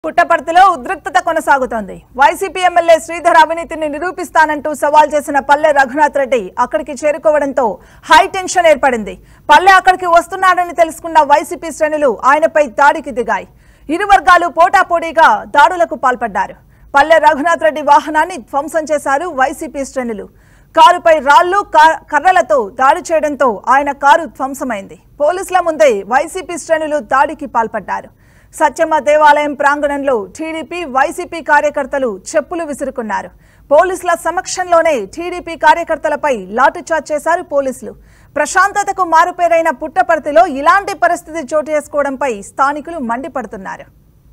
పుట్టపర్తిలో ఉద్రిక్తత కొనసాగుతోంది వైసీపీ ఎమ్మెల్యే శ్రీధర్ అవినీతిని నిరూపిస్తానంటూ సవాల్ చేసిన పల్లె రఘునాథ్ రెడ్డి అక్కడికి చేరుకోవడంతో హై టెన్షన్ ఏర్పడింది పల్లె అక్కడికి వస్తున్నాడని తెలుసుకున్న వైసీపీ శ్రేణులు ఆయనపై దాడికి దిగాయి ఇరు వర్గాలు పోటాపోటీగా దాడులకు పాల్పడ్డారు పల్లె రఘునాథ్ రెడ్డి వాహనాన్ని ధ్వంసం చేశారు వైసీపీ శ్రేణులు కారుపై రాళ్లు కా- కర్రలతో దాడి చేయడంతో ఆయన కారు ధ్వంసమైంది పోలీసుల ముందే వైసీపీ శ్రేణులు దాడికి పాల్పడ్డారు సత్యమ్మ దేవాలయం ప్రాంగణంలో టీడీపీ వైసీపీ కార్యకర్తలు చెప్పులు విసురుకున్నారు పోలీసుల సమక్షంలోనే టీడీపీ కార్యకర్తలపై లాఠీచార్జ్ చేశారు పోలీసులు ప్రశాంతతకు మారుపేరైన పుట్టపర్తిలో ఇలాంటి పరిస్థితి చోటు చేసుకోవడంపై స్థానికులు మండిపడుతున్నారు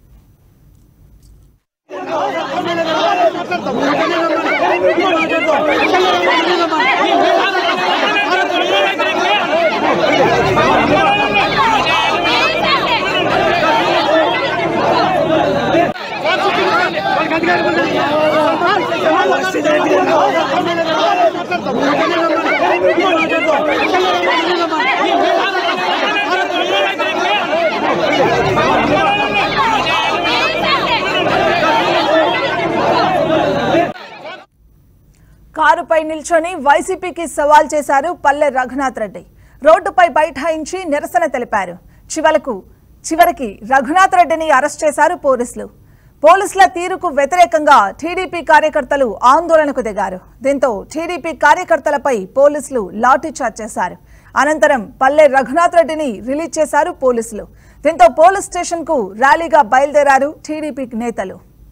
కారుపై నిల్చొని వైసీపీకి సవాల్ చేశారు పల్లె రఘునాథ్ రెడ్డి రోడ్డుపై బైఠాయించి నిరసన తెలిపారు చివరకు చివరికి రఘునాథ్ రెడ్డిని అరెస్ట్ చేశారు పోలీసులు పోలీసుల తీరుకు వ్యతిరేకంగా టీడీపీ కార్యకర్తలు ఆందోళనకు దిగారు దీంతో టీడీపీ కార్యకర్తలపై పోలీసులు లాఠీచార్జ్ చేశారు అనంతరం పల్లె రఘునాథ్ రెడ్డిని రిలీజ్ చేశారు పోలీసులు దీంతో పోలీస్ స్టేషన్ కు ర్యాలీగా బయలుదేరారు టీడీపీ నేతలు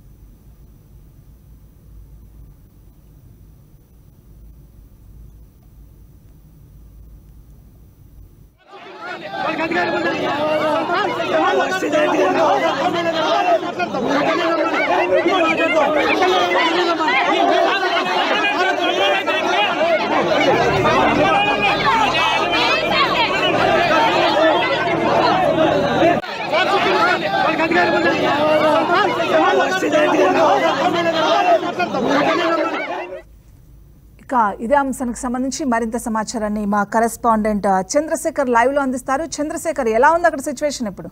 ఇక ఇదే అంశానికి సంబంధించి మరింత సమాచారాన్ని మా కరెస్పాండెంట్ చంద్రశేఖర్ లైవ్ లో అందిస్తారు చంద్రశేఖర్ ఎలా ఉంది అక్కడ సిచ్యువేషన్ ఇప్పుడు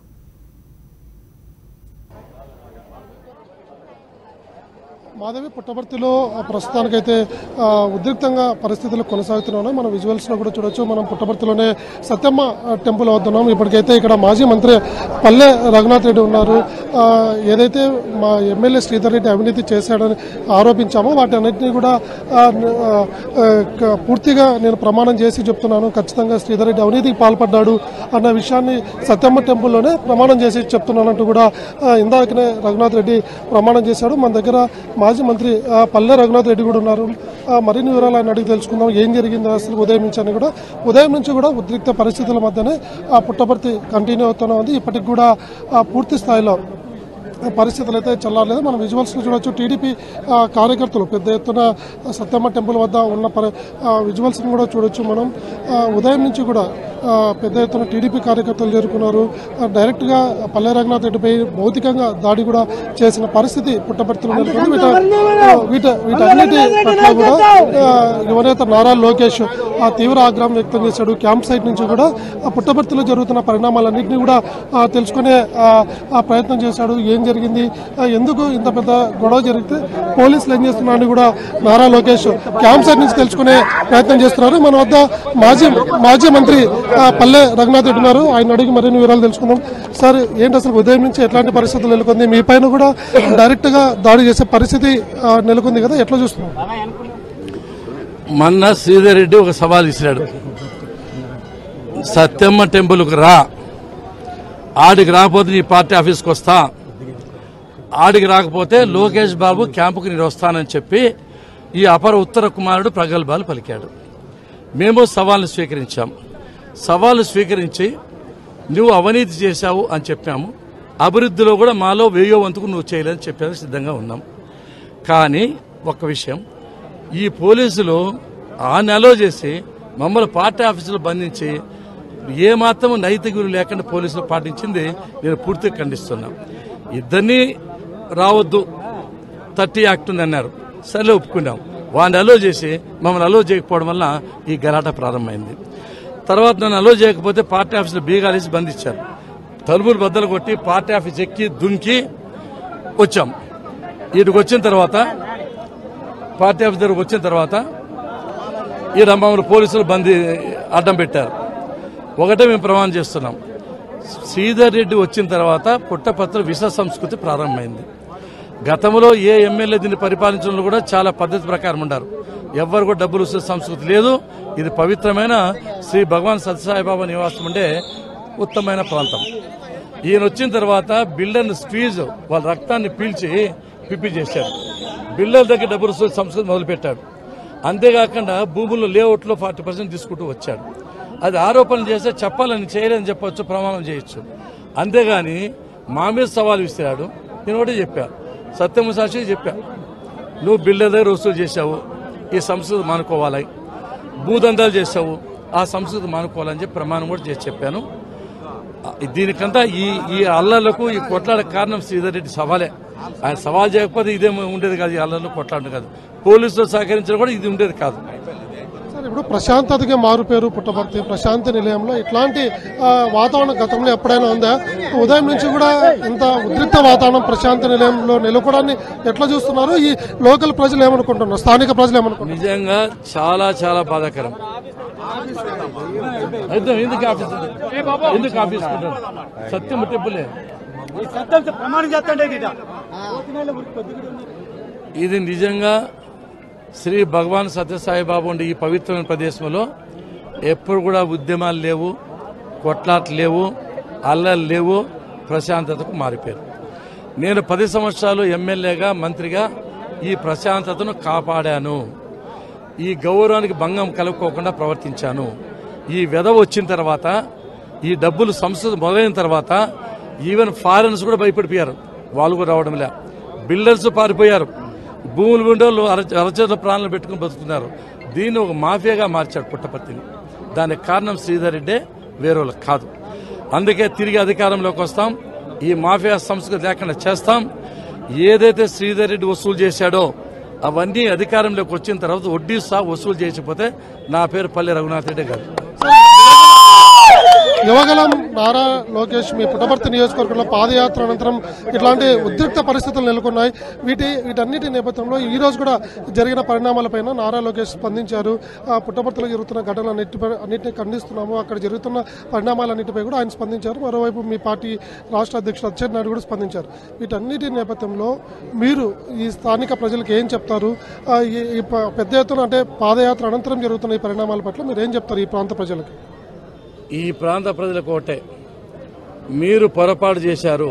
మాధవి పుట్టపర్తిలో ఆ, ప్రస్తుతానికైతే ఆ, ఉద్రిక్తంగా పరిస్థితులు కొనసాగుతున్నాయి మనం విజువల్స్ లో కూడా చూడొచ్చు మనం పుట్టపర్తిలోనే సత్యమ్మ ఆ, టెంపుల్ వద్దున్నాం ఇప్పటికైతే ఇక్కడ మాజీ మంత్రి పల్లె రఘునాథ్ రెడ్డి ఉన్నారు ఆ, ఏదైతే మా ఎమ్మెల్యే శ్రీధర్ రెడ్డి అవినీతి చేశాడని ఆరోపించామో వాటి అన్నింటినీ కూడా ఆ, ఆ, ఆ, క- పూర్తిగా నేను ప్రమాణం చేసి చెప్తున్నాను ఖచ్చితంగా శ్రీధర్ రెడ్డి అవినీతికి పాల్పడ్డాడు అన్న విషయాన్ని సత్యమ్మ టెంపుల్లోనే ప్రమాణం చేసి చెప్తున్నానంటూ కూడా ఆ, ఇందాకనే రఘునాథ్ రెడ్డి ప్రమాణం చేశాడు మన దగ్గర మాజీ మంత్రి ఆ, పల్లె రఘునాథ్ రెడ్డి కూడా ఉన్నారు ఆ, మరిన్ని వివరాలు ఆయన అడిగి తెలుసుకుందాం ఏం జరిగింది అసలు ఉదయం నుంచి అని కూడా ఉదయం నుంచి కూడా ఉద్రిక్త పరిస్థితుల మధ్యనే ఆ పుట్టపర్తి కంటిన్యూ అవుతూనే ఉంది ఇప్పటికి కూడా ఆ, పూర్తి స్థాయిలో పరిస్థితులు అయితే చల్లారలేదు మనం విజువల్స్ చూడొచ్చు టీడీపీ ఆ, కార్యకర్తలు పెద్ద ఎత్తున సత్యమ్మ టెంపుల్ వద్ద ఉన్న పరి విజువల్స్ కూడా చూడొచ్చు మనం ఆ, ఉదయం నుంచి కూడా ఆ, పెద్ద ఎత్తున టీడీపీ కార్యకర్తలు చేరుకున్నారు ఆ, డైరెక్ట్ గా పల్లె రంగనాథ్ రెడ్డిపై భౌతికంగా దాడి కూడా చేసిన పరిస్థితి పుట్టపర్తిలో నెలకొంది వీట ఆ, వీట వీటన్నిటి పట్ల కూడా ఆ, యువనేత నారా లోకేష్ ఆ తీవ్ర ఆగ్రహం వ్యక్తం చేశాడు క్యాంప్ సైట్ నుంచి కూడా ఆ పుట్టపర్తిలో జరుగుతున్న పరిణామాలన్నింటినీ కూడా ఆ, తెలుసుకునే ఆ, ఆ ప్రయత్నం చేశాడు ఏం జరిగింది ఆ, ఎందుకు ఇంత పెద్ద గొడవ జరిగితే పోలీసులు ఏం చేస్తున్నారని కూడా నారా లోకేష్ క్యాంప్ సైట్ నుంచి తెలుసుకునే ప్రయత్నం చేస్తున్నారు మన వద్ద మాజీ మాజీ మంత్రి ఆ, పల్లె రఘునాథ్ రెడ్డి ఉన్నారు ఆయన అడిగి మరిన్ని వివరాలు తెలుసుకుందాం సార్ ఏంటి అసలు ఉదయం నుంచి ఎట్లాంటి పరిస్థితులు నెలకొంది మీ పైన కూడా డైరెక్ట్ గా దాడి చేసే పరిస్థితి ఆ, నెలకొంది కదా ఎట్లా చూస్తున్నాం మొన్న శ్రీధర్ రెడ్డి ఒక సవాల్ ఇచ్చినాడు సత్యమ్మ టెంపుల్కి రా ఆడికి రాకపోతే నీ పార్టీ ఆఫీస్కి వస్తా ఆడికి రాకపోతే లోకేష్ బాబు క్యాంపుకి నేను వస్తానని చెప్పి ఈ అపర ఉత్తర కుమారుడు ప్రగల్భాలు పలికాడు మేము సవాల్ని స్వీకరించాం సవాలు స్వీకరించి నువ్వు అవినీతి చేశావు అని చెప్పాము అభివృద్ధిలో కూడా మాలో వెయ్యో వంతుకు నువ్వు చేయలేదని చెప్పేందుకు సిద్ధంగా ఉన్నాం కానీ ఒక విషయం ఈ పోలీసులు ఆ నెల చేసి మమ్మల్ని పార్టీ ఆఫీసులో బంధించి ఏ మాత్రం నైతిక విలువ లేకుండా పోలీసులు పాటించింది నేను పూర్తిగా ఖండిస్తున్నా ఇద్దరినీ రావద్దు థర్టీ యాక్ట్ ఉంది అన్నారు సరే ఒప్పుకున్నాం వాడిని అలో చేసి మమ్మల్ని అలో చేయకపోవడం వల్ల ఈ గలాట ప్రారంభమైంది తర్వాత నన్ను అలో చేయకపోతే పార్టీ ఆఫీసులో బీగాలేసి బంధించారు తలుపులు బద్దలు కొట్టి పార్టీ ఆఫీస్ ఎక్కి దుంకి వచ్చాం వీటికి వచ్చిన తర్వాత పార్టీ ఆఫీస్ దగ్గరకు వచ్చిన తర్వాత ఈ మమ్మల్ని పోలీసులు బందీ అడ్డం పెట్టారు ఒకటే మేము ప్రమాణం చేస్తున్నాం శ్రీధర్ రెడ్డి వచ్చిన తర్వాత పుట్టపత్ర విష సంస్కృతి ప్రారంభమైంది గతంలో ఏ ఎమ్మెల్యే దీన్ని పరిపాలించడంలో కూడా చాలా పద్ధతి ప్రకారం ఉండారు ఎవ్వరు కూడా డబ్బులు ఇచ్చే సంస్కృతి లేదు ఇది పవిత్రమైన శ్రీ భగవాన్ సత్యసాయిబాబా నివాసం ఉండే ఉత్తమమైన ప్రాంతం ఈయన వచ్చిన తర్వాత బిల్డర్ని స్క్వీజ్ వాళ్ళ రక్తాన్ని పీల్చి పిప్పి చేశారు బిల్డర్ దగ్గర డబ్బులు వసూలు సంస్కృతి మొదలుపెట్టాడు అంతేకాకుండా భూముల్లో లేఅవుట్లో ఫార్టీ పర్సెంట్ తీసుకుంటూ వచ్చాడు అది ఆరోపణలు చేస్తే చెప్పాలని చేయలేదని చెప్పొచ్చు ప్రమాణం చేయొచ్చు అంతేగాని మా మీద సవాల్ విసిరాడు నేను ఒకటే చెప్పా సత్యము సాక్షి చెప్పా నువ్వు బిల్డర్ దగ్గర వసూలు చేశావు ఈ సంస్కృతి మానుకోవాలి భూదందాలు చేశావు ఆ సంస్కృతి మానుకోవాలని చెప్పి ప్రమాణం కూడా చేసి చెప్పాను దీనికంతా ఈ ఈ అల్లర్లకు ఈ కొట్లాడ కారణం శ్రీధర్ రెడ్డి సవాలే ఆయన సవాల్ చేయకపోతే ఇదే ఉండేది కాదు ఈ అల్లర్లు కొట్లాడడం కాదు పోలీసులు సహకరించడం కూడా ఇది ఉండేది కాదు సార్ ఇప్పుడు ప్రశాంతతకి మారు పేరు పుట్టపర్తి ప్రశాంతి నిలయంలో ఇట్లాంటి ఆ, వాతావరణం గతంలో ఎప్పుడైనా ఉందా ఉదయం నుంచి కూడా ఇంత ఉద్రిక్త వాతావరణం ప్రశాంతి నిలయంలో నెలకొడాన్ని ఎట్లా చూస్తున్నారు ఈ లోకల్ ప్రజలు ఏమనుకుంటున్నారు స్థానిక ప్రజలు ఏమనుకుంటున్నారు నిజంగా చాలా చాలా బాధాకరం అయితే ఎందుకు ఆఫీస్ ఉంది? ఎందుకు ఆఫీస్ ఉంటారు? సత్యం టెంపులే ప్రమాణం చేస్తాండే గిట ఇది నిజంగా శ్రీ భగవాన్ సత్యసాయిబాబు ఉండే ఈ పవిత్రమైన ప్రదేశంలో ఎప్పుడు కూడా ఉద్యమాలు లేవు కొట్లాట్లు లేవు అల్లలు లేవు ప్రశాంతతకు మారిపోయారు నేను పది సంవత్సరాలు ఎమ్మెల్యేగా మంత్రిగా ఈ ప్రశాంతతను కాపాడాను ఈ గౌరవానికి భంగం కలుపుకోకుండా ప్రవర్తించాను ఈ వెధవ వచ్చిన తర్వాత ఈ డబ్బులు సంస్థ మొదలైన తర్వాత ఈవెన్ ఫారెన్స్ కూడా భయపడిపోయారు వాళ్ళు కూడా రావడం లే బిల్డర్స్ పారిపోయారు భూములు ఉండోళ్ళు అరచేతుల ప్రాణాలు పెట్టుకుని బతుకుతున్నారు దీన్ని ఒక మాఫియాగా మార్చాడు పుట్టపర్తిని దానికి కారణం శ్రీధర్ రెడ్డే వేరేవాళ్ళు కాదు అందుకే తిరిగి అధికారంలోకి వస్తాం ఈ మాఫియా సంస్కృతి లేకుండా చేస్తాం ఏదైతే శ్రీధర్ రెడ్డి వసూలు చేశాడో అవన్నీ అధికారంలోకి వచ్చిన తర్వాత వడ్డీ సహా వసూలు చేయకపోతే నా పేరు పల్లె రఘునాథ్ రెడ్డి గారు యువగలం నారా లోకేష్ మీ పుట్టపర్తి నియోజకవర్గంలో పాదయాత్ర అనంతరం ఇట్లాంటి ఉద్రిక్త పరిస్థితులు నెలకొన్నాయి వీటి వీటన్నిటి నేపథ్యంలో ఈ రోజు కూడా జరిగిన పరిణామాలపైన నారా లోకేష్ స్పందించారు ఆ పుట్టపర్తిలో జరుగుతున్న ఘటనలన్నిటిపై అన్నింటినీ ఖండిస్తున్నాము అక్కడ జరుగుతున్న పరిణామాలన్నిటిపై కూడా ఆయన స్పందించారు మరోవైపు మీ పార్టీ రాష్ట్ర అధ్యక్షుడు అచ్చెన్నాయుడు కూడా స్పందించారు వీటన్నిటి నేపథ్యంలో మీరు ఈ స్థానిక ప్రజలకు ఏం చెప్తారు ఆ, ఈ- ఈ ప- పెద్ద ఎత్తున అంటే పాదయాత్ర అనంతరం జరుగుతున్న ఈ పరిణామాల పట్ల మీరు ఏం చెప్తారు ఈ ప్రాంత ప్రజలకు ఈ ప్రాంత ప్రజలకు ఒకటే మీరు పొరపాటు చేశారు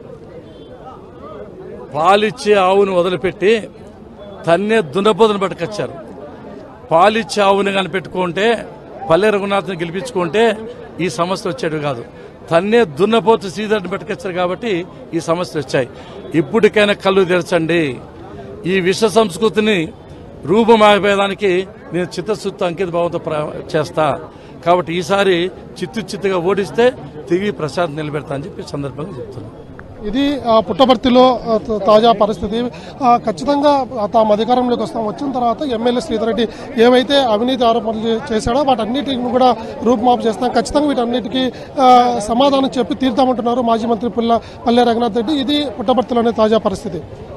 పాలిచ్చే ఆవును వదిలిపెట్టి తన్నే దున్నపోతును పట్టుకొచ్చారు పాలిచ్చే ఆవుని కానీ పెట్టుకుంటే పల్లె రఘునాథ్ని గెలిపించుకుంటే ఈ సమస్య వచ్చేది కాదు తన్నే దున్నపోతు శ్రీధర్ని పెట్టుకొచ్చారు కాబట్టి ఈ సమస్యలు వచ్చాయి ఇప్పటికైనా కళ్ళు తెరచండి ఈ విష సంస్కృతిని రూపమాగపోయేదానికి నేను చిత్తశుద్ధి అంకిత భావంతో ప్ర- చేస్తా కాబట్టి ఈసారి చిత్తు చిత్తుగా ఓడిస్తే తిరిగి ప్రశాంత్ నిలబెడతా అని చెప్పి ఈ సందర్భంగా చెప్తున్నాను ఇది ఆ, పుట్టపర్తిలో ఆ, త- తాజా పరిస్థితి ఆ, ఖచ్చితంగా ఆ, తాము అధికారంలోకి వస్తాం వచ్చిన తర్వాత ఎమ్మెల్యే శ్రీధర్ రెడ్డి ఏవైతే అవినీతి ఆరోపణలు చే- చేశాడో వాటన్నిటిని కూడా రూపుమాపు చేస్తాం ఖచ్చితంగా వీటన్నిటికీ ఆ, సమాధానం చెప్పి తీర్తామంటున్నారు మాజీ మంత్రి పుల్ల పల్లె రఘునాథ్ రెడ్డి ఇది పుట్టపర్తిలోనే తాజా పరిస్థితి